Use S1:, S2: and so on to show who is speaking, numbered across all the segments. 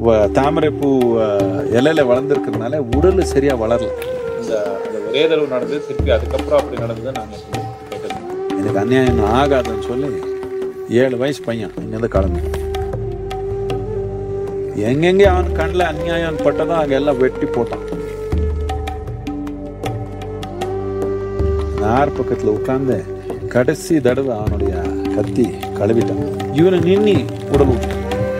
S1: வ- தாமரைப்பூ அஹ், இலையில வளர்ந்துருக்கிறதுனால உடல் சரியா வளரல
S2: இந்த அந்த ஒரே தடவை நடந்தது திருப்பி அதுக்கப்புறம் அப்படி நடந்தது நாங்கள் எப்பவுமே கேட்டது
S1: எனக்கு அநியாயம் ஆகாதுன்னு சொல்லி ஏழு வயசு பையன் இங்கேருந்து கிளம்பி எங்கெங்கே அவன் கண்ணில் அநியாயம் பட்டதோ அங்கே எல்லாம் வெட்டி போட்டான் நார் பக்கத்தில் உட்கார்ந்து கடைசி தடவை அவனுடைய கத்தி கழுவிட்டான் இவனை நின்னி உடல் விட்டான்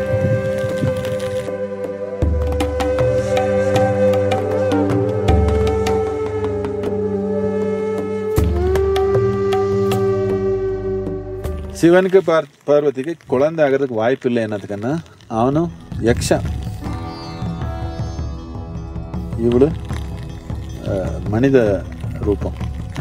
S1: சிவனுக்கு பார் பார்வதிக்கு குழந்தை ஆகிறதுக்கு வாய்ப்பு இல்லை என்னத்துக்குன்னா அவனும் யக்ஷா இவளு அஹ், மனித ரூபம்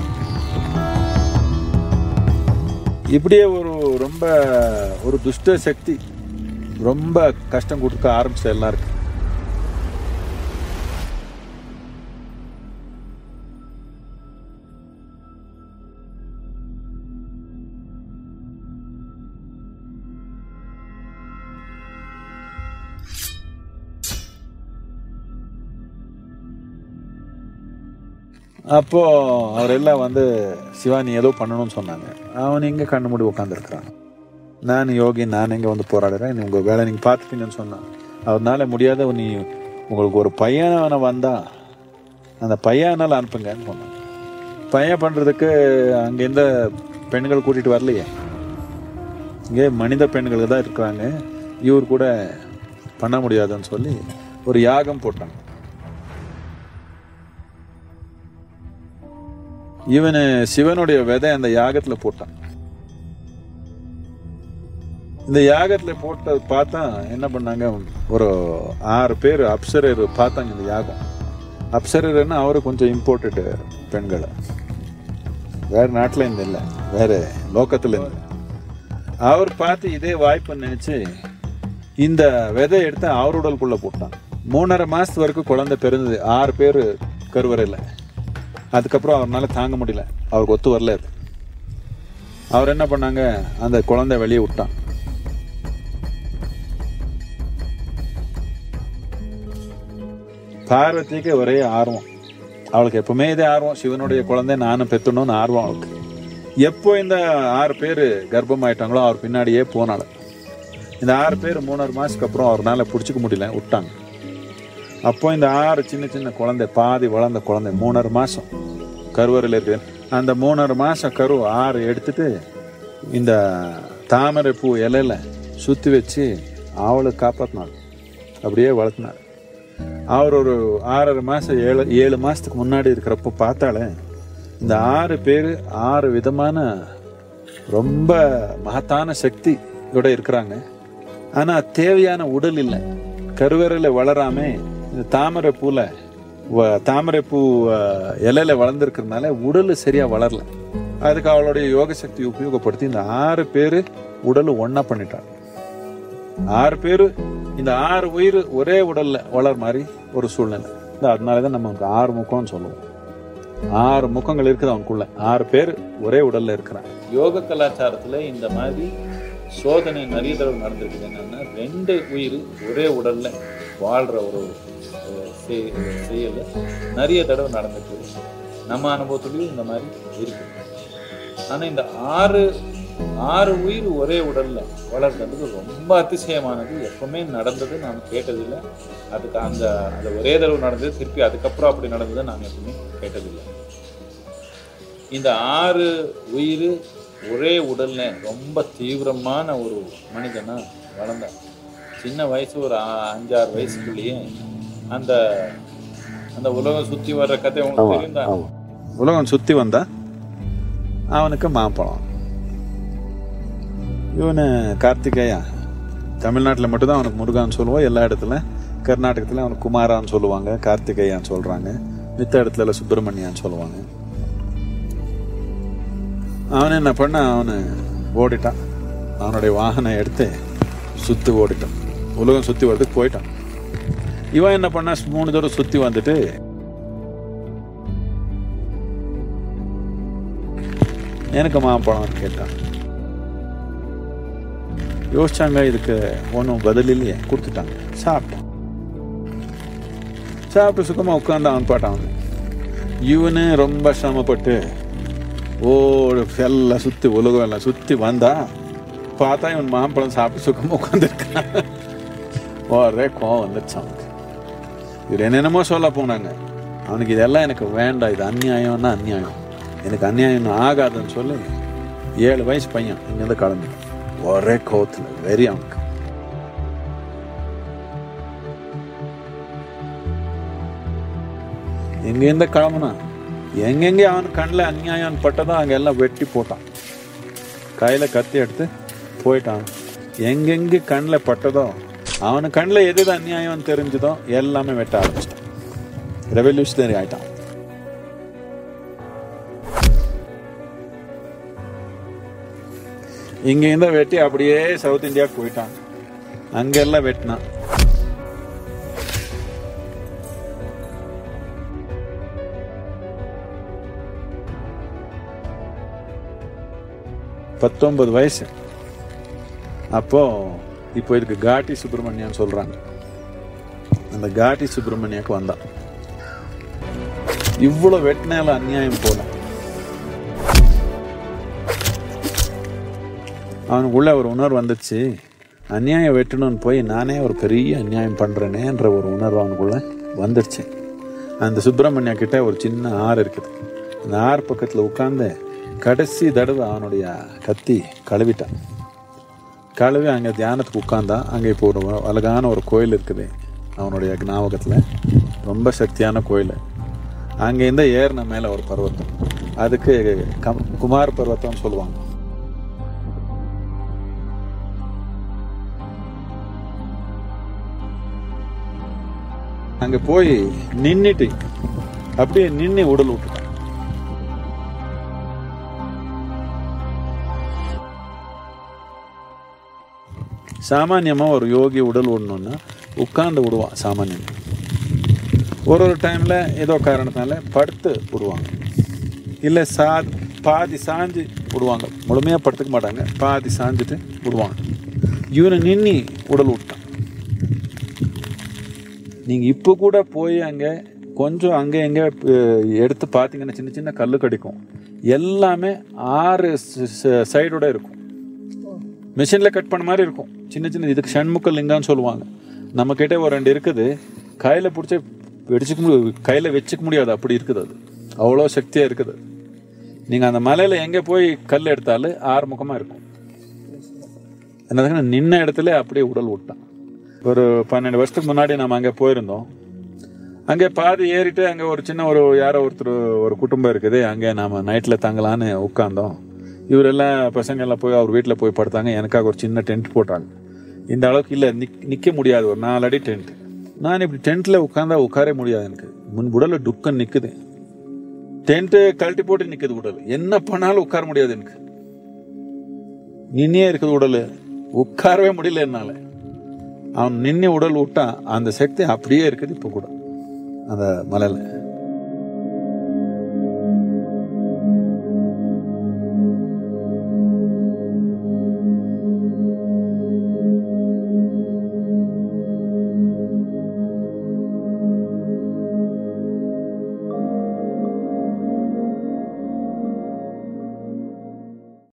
S1: இப்படியே ஒரு ரொம்ப ஒரு துஷ்ட சக்தி ரொம்ப கஷ்டம் கொடுக்க ஆரம்பிச்ச எல்லாருக்கும் அப்போ அவரெல்லாம் வந்து சிவானி ஏதோ பண்ணணும்னு சொன்னாங்க அவன் எங்க கண்ணு மூடி உட்காந்துருக்கிறான் நான் யோகி நான் எங்க வந்து போராடுறேன் நீ உங்க வேலை நீங்க பார்த்துப்பீங்கன்னு சொன்னான் அவனால முடியாத நீ உங்களுக்கு ஒரு பையனை வந்தா அந்த பையனால் அனுப்புங்கன்னு சொன்னான் பையன் பண்றதுக்கு அங்க எந்த பெண்கள் கூட்டிட்டு வரலையே இங்கே மனித பெண்கள் தான் இருக்கிறாங்க இவர் கூட பண்ண முடியாதுன்னு சொல்லி ஒரு யாகம் போட்டாங்க இவனு சிவனுடைய விதை அந்த யாகத்துல போட்டான் இந்த யாகத்துல போட்ட பார்த்தா என்ன பண்ணாங்க ஒரு ஆறு பேர் அப்சரர் பார்த்தாங்க இந்த யாகம் அப்சரர்னா அவரு கொஞ்சம் இம்போர்ட்டட் பெண்கள் வேற நாட்டுல இருந்து இல்லை வேற லோக்கத்துல இருந்து அவர் பார்த்து இதே வாய்ப்புன்னு நினைச்சு இந்த விதை எடுத்து அவர் உடலுக்குள்ள போட்டான் மூணரை மாசத்து வரைக்கும் குழந்தை பிறந்தது ஆறு பேர் கருவறையில் அதுக்கப்புறம் அவரால தாங்க முடியல அவருக்கு ஒத்து வரல அது அவர் என்ன பண்ணாங்க அந்த குழந்தை வெளியே விட்டான் பார்வதிக்கு ஒரே ஆர்வம் அவளுக்கு எப்பவுமே இதே ஆர்வம் சிவனுடைய குழந்தை நானும் பெத்தணும்னு ஆர்வம் அவளுக்கு எப்போ இந்த ஆறு பேர் கர்ப்பமாயிட்டாங்களோ அவர் பின்னாடியே போனாள் இந்த ஆறு பேர் மூணாறு மாசத்துக்கு அப்புறம் அவரால் பிடிச்சிக்க முடியல விட்டாங்க அப்போ இந்த ஆறு சின்ன சின்ன குழந்தை பாதி வளர்ந்த குழந்தை மூணரை மாசம் கருவறையில் இருக்கு அந்த மூணரை மாசம் கரு ஆறு எடுத்துட்டு இந்த தாமரை பூ இலையில சுத்தி வச்சு அவளை காப்பாத்தினாள் அப்படியே வளர்த்தினார் அவர் ஒரு ஆறரை மாசம் ஏழு ஏழு மாசத்துக்கு முன்னாடி இருக்கிறப்போ பார்த்தாலே இந்த ஆறு பேர் ஆறு விதமான ரொம்ப மகத்தான சக்தி இதோட இருக்கிறாங்க ஆனா தேவையான உடல் இல்லை கருவறையில வளராம இந்த தாமரை பூல வ- தாமரை பூ அஹ், இலையில வளர்ந்துருக்கிறதுனால உடல் சரியா வளரல அதுக்கு அவளுடைய யோக சக்தி உபயோகப்படுத்தி இந்த ஆறு பேரு உடல் ஒண்ணா பண்ணிட்டாள் ஆறு பேரு இந்த ஆறு உயிர் ஒரே உடல்ல வளர் மாதிரி ஒரு சூழ்நிலை இந்த அதனாலதான் நம்ம அவனுக்கு ஆறு முக்கம்னு சொல்லுவோம் ஆறு முகங்கள் இருக்குது அவனுக்குள்ள ஆறு பேர் ஒரே உடல்ல இருக்கிறான்
S2: யோக கலாச்சாரத்துல இந்த மாதிரி சோதனை நிறைய தடவை நடந்திருக்குது என்னன்னா ரெண்டு உயிர் ஒரே உடல்ல வாழ்ற ஒரு அஹ், செய்- செயல் நிறைய தடவை நடந்திருக்கு நம்ம அனுபவத்துலயும் இந்த மாதிரி இருக்கு ஆனா இந்த ஆறு ஆறு உயிர் ஒரே உடல்ல வளர்றது ரொம்ப அதிசயமானது எப்பவுமே நடந்தது நான் கேட்டதில்லை அதுக்கு அந்த அந்த ஒரே தடவை நடந்தது திருப்பி அதுக்கப்புறம் அப்படி நடந்தது நான் எப்பவுமே கேட்டதில்லை இந்த ஆறு உயிர் ஒரே உடல்ல ரொம்ப தீவிரமான ஒரு மனிதனா வளர்ந்தான் சின்ன வயசு ஒரு ஆ- அஞ்சாறு வயசுக்குள்ளேயே அந்த அந்த உலகம் சுத்தி வர்ற கதை உங்களுக்கு தெரியும் தான்
S1: ஆமா உலகம் சுத்தி வந்தா அவனுக்கு மாம்பழம் இவனு கார்த்திகேயா தமிழ்நாட்டில் மட்டும்தான் அவனுக்கு முருகான்னு சொல்லுவோம் எல்லா இடத்துல கர்நாடகத்தில் அவனுக்கு குமாரான்னு சொல்லுவாங்க கார்த்திகேயான்னு சொல்றாங்க மித்த இடத்துல எல்லாம் சுப்பிரமணியான்னு சொல்லுவாங்க அவன் என்ன பண்ண அவனு ஓடிட்டான் அவனுடைய வாகனம் எடுத்து சுத்தி ஓடிட்டான் உலகம் சுத்தி வரதுக்கு போயிட்டான் இவன் என்ன பண்ணா மூணு தடவை சுத்தி வந்துட்டு எனக்கு மாம்பழம் கேட்டான் யோசிச்சாங்க இதுக்கு ஒன்றும் பதில் இல்லையே கொடுத்துட்டாங்க சாப்பிட்டான் சாப்பிட்டு சுகமாக உட்காந்து அவன் பாட்டான் அவன் இவனு ரொம்ப சிரமப்பட்டு ஓ எல்லாம் சுற்றி உலகம் எல்லாம் சுற்றி வந்தா பார்த்தா இவன் மாம்பழம் சாப்பிட்டு சுகமாக உட்காந்துருக்கான் ஒரே கோவம் வந்துடுச்சு அவனுக்கு இவர் என்னென்னமோ சொல்ல போனாங்க அவனுக்கு இதெல்லாம் எனக்கு வேண்டாம் இது அநியாயம்னா அநியாயம் எனக்கு அநியாயம் ஆகாதுன்னு சொல்லி ஏழு வயசு பையன் இங்கேருந்து கிளம்பி ஒரே கோவத்தில் வெறி அவனுக்கு எங்கேருந்து கிளம்புனா எங்கெங்கே அவன் கண்ணில் அநியாயம் பட்டதோ அங்கே எல்லாம் வெட்டி போட்டான் கையில் கத்தி எடுத்து போயிட்டான் எங்கெங்கே கண்ணில் பட்டதோ அவனு கண்ணில் எது எது அநியாயம் தெரிஞ்சதோ எல்லாமே வெட்ட ஆரம்பிச்சிட்டான் ரெவல்யூஷனரி ஆயிட்டான் இங்கேருந்து வெட்டி அப்படியே சவுத் இந்தியாவுக்கு போயிட்டான் அங்கெல்லாம் வெட்டினான் பத்தொன்பது வயசு அப்போ இப்போ இதுக்கு காட்டி சுப்பிரமணியன் சொல்றாங்க அந்த காட்டி சுப்பிரமணியாக்கு வந்தான் இவ்வளோ வெட்டினால அநியாயம் போல அவனுக்குள்ள ஒரு உணர்வு வந்துச்சு அநியாயம் வெட்டணும்னு போய் நானே ஒரு பெரிய அநியாயம் பண்றேனேன்ற ஒரு உணர்வு அவனுக்குள்ள வந்துடுச்சு அந்த சுப்பிரமணியா கிட்ட ஒரு சின்ன ஆறு இருக்குது அந்த ஆறு பக்கத்தில் உட்காந்து கடைசி தடவை அவனுடைய கத்தி கழுவிட்டான் கழுவி அங்கே தியானத்துக்கு உட்காந்தான் அங்கே இப்போ ஒரு அழகான ஒரு கோயில் இருக்குது அவனுடைய ஞாபகத்தில் ரொம்ப சக்தியான கோயில் அங்கேருந்து ஏறின மேலே ஒரு பர்வத்தம் அதுக்கு கம் குமார் பர்வத்தம்னு சொல்லுவாங்க அங்கே போய் நின்னுட்டு அப்படியே நின்று உடல் விட்டுட்டான் சாமானியமாக ஒரு யோகி உடல் விடணும்னா உட்கார்ந்து விடுவான் சாமானியம் ஒரு ஒரு டைமில் ஏதோ காரணத்தினால படுத்து விடுவாங்க இல்லை சா பாதி சாஞ்சு விடுவாங்க முழுமையாக படுத்துக்க மாட்டாங்க பாதி சாஞ்சிட்டு விடுவாங்க இவனை நின்னி உடல் விட்டான் நீங்கள் இப்போ கூட போய் அங்கே கொஞ்சம் அங்கே எங்கே எடுத்து பார்த்தீங்கன்னா சின்ன சின்ன கல் கிடைக்கும் எல்லாமே ஆறு சைடோட இருக்கும் மிஷினில் கட் பண்ண மாதிரி இருக்கும் சின்ன சின்ன இதுக்கு ஷண்முக லிங்கம்னு சொல்லுவாங்க நம்ம கிட்ட ஒரு ரெண்டு இருக்குது கையில் பிடிச்சி வெடிச்சுக்க முடியாது கையில் வச்சுக்க முடியாது அப்படி இருக்குது அது அவ்வளோ சக்தியாக இருக்குது நீங்கள் அந்த மலையில் எங்கே போய் கல் எடுத்தாலும் ஆறுமுகமாக இருக்கும் என்னதுன்னா நின்ன இடத்துல அப்படியே உடல் விட்டான் ஒரு பன்னெண்டு வருஷத்துக்கு முன்னாடி நம்ம அங்கே போயிருந்தோம் அங்கே பாதி ஏறிட்டு அங்கே ஒரு சின்ன ஒரு யாரோ ஒருத்தர் ஒரு குடும்பம் இருக்குது அங்கே நாம் நைட்டில் தங்கலான்னு உட்காந்தோம் இவரெல்லாம் பசங்க எல்லாம் போய் அவர் வீட்டில் போய் படுத்தாங்க எனக்காக ஒரு சின்ன டென்ட் போட்டாங்க இந்த அளவுக்கு இல்லை நிக் நிற்க முடியாது ஒரு நாலு அடி டென்ட் நான் இப்படி டென்ட்டில் உட்காந்தா உட்காரே முடியாது எனக்கு முன் உடல துக்கம் நிற்குது டென்ட்டு கழட்டி போட்டு நிற்குது உடல் என்ன பண்ணாலும் உட்கார முடியாது எனக்கு நின்னே இருக்குது உடல் உட்காரவே முடியல என்னால அவன் நின்று உடல் விட்டான் அந்த சக்தி அப்படியே இருக்குது இப்போ கூட அந்த மலையில்